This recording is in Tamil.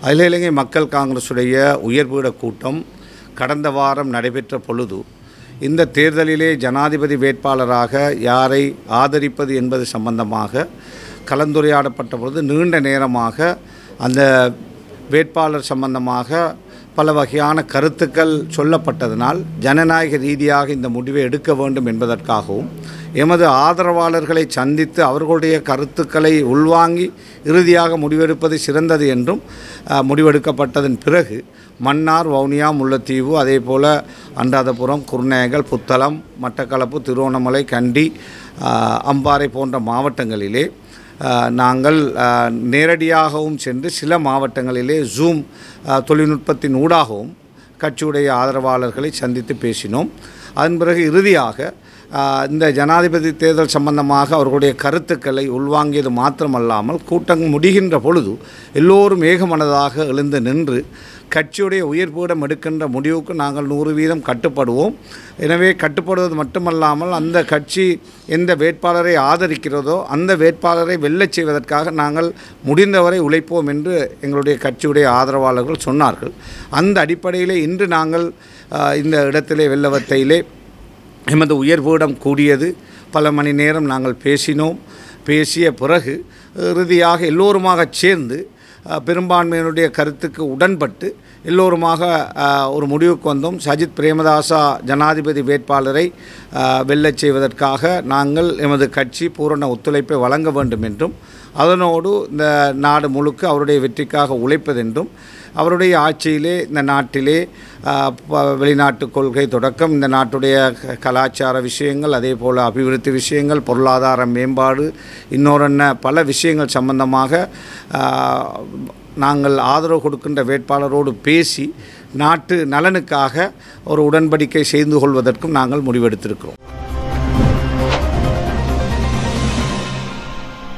அகில இலங்கை மக்கள் காங்கிரசுடைய உயர்பீட கூட்டம் கடந்த வாரம் நடைபெற்ற பொழுது இந்த தேர்தலிலே ஜனாதிபதி வேட்பாளராக யாரை ஆதரிப்பது என்பது சம்பந்தமாக கலந்துரையாடப்பட்ட பொழுது நீண்ட நேரமாக அந்த வேட்பாளர் சம்பந்தமாக பல வகையான கருத்துக்கள் சொல்லப்பட்டதனால் ஜனநாயக ரீதியாக இந்த முடிவை எடுக்க வேண்டும் என்பதற்காகவும் எமது ஆதரவாளர்களை சந்தித்து அவர்களுடைய கருத்துக்களை உள்வாங்கி இறுதியாக முடிவெடுப்பது சிறந்தது என்றும் அஹ், முடிவெடுக்கப்பட்டதன் பிறகு மன்னார் வவுனியா முல்லைத்தீவு அதே போல் அன்றாதபுரம் குருநேகல் புத்தளம் மட்டக்களப்பு திருவண்ணாமலை கண்டி அஹ், அம்பாறை போன்ற மாவட்டங்களிலே அஹ், நாங்கள் அஹ், நேரடியாகவும் சென்று சில மாவட்டங்களிலே ஜூம் அஹ், தொழில்நுட்பத்தின் ஊடாகவும் கட்சியுடைய ஆதரவாளர்களை சந்தித்து பேசினோம் அதன் பிறகு இறுதியாக அஹ், இந்த ஜனாதிபதி தேர்தல் சம்பந்தமாக அவர்களுடைய கருத்துக்களை உள்வாங்கியது மாத்திரமல்லாமல் கூட்டம் முடிகின்ற பொழுது எல்லோரும் ஏகமனதாக எழுந்து நின்று கட்சியுடைய உயர்பீடம் எடுக்கின்ற முடிவுக்கு நாங்கள் நூறு வீதம் கட்டுப்படுவோம் எனவே கட்டுப்படுவது மட்டுமல்லாமல் அந்த கட்சி எந்த வேட்பாளரை ஆதரிக்கிறதோ அந்த வேட்பாளரை வெல்லச் செய்வதற்காக நாங்கள் முடிந்தவரை உழைப்போம் என்று எங்களுடைய கட்சியுடைய ஆதரவாளர்கள் சொன்னார்கள் அந்த அடிப்படையிலே இன்று நாங்கள் அஹ், இந்த இடத்திலே வெள்ளவத்தையிலே எமது உயர்வீடம் கூடியது பல மணி நேரம் நாங்கள் பேசினோம் பேசிய பிறகு இறுதியாக எல்லோருமாக சேர்ந்து அஹ், பெரும்பான்மையினுடைய கருத்துக்கு உடன்பட்டு எல்லோருமாக அஹ், ஒரு முடிவுக்கு வந்தோம் சஜித் பிரேமதாசா ஜனாதிபதி வேட்பாளரை அஹ், வெல்லச் செய்வதற்காக நாங்கள் எமது கட்சி பூரண ஒத்துழைப்பை வழங்க வேண்டும் என்றும் அதனோடு இந்த நாடு முழுக்க அவருடைய வெற்றிக்காக உழைப்பதென்றும் அவருடைய ஆட்சியிலே இந்த நாட்டிலே ஆஹ், ப- வெளிநாட்டு கொள்கை தொடக்கம் இந்த நாட்டுடைய க- கலாச்சார விஷயங்கள் அதே போல் அபிவிருத்தி விஷயங்கள் பொருளாதார மேம்பாடு இன்னொரு பல விஷயங்கள் சம்பந்தமாக ஆஹ், நாங்கள் ஆதரவு கொடுக்கின்ற வேட்பாளரோடு பேசி நாட்டு நலனுக்காக ஒரு உடன்படிக்கை செய்து கொள்வதற்கும் நாங்கள் முடிவெடுத்திருக்கிறோம்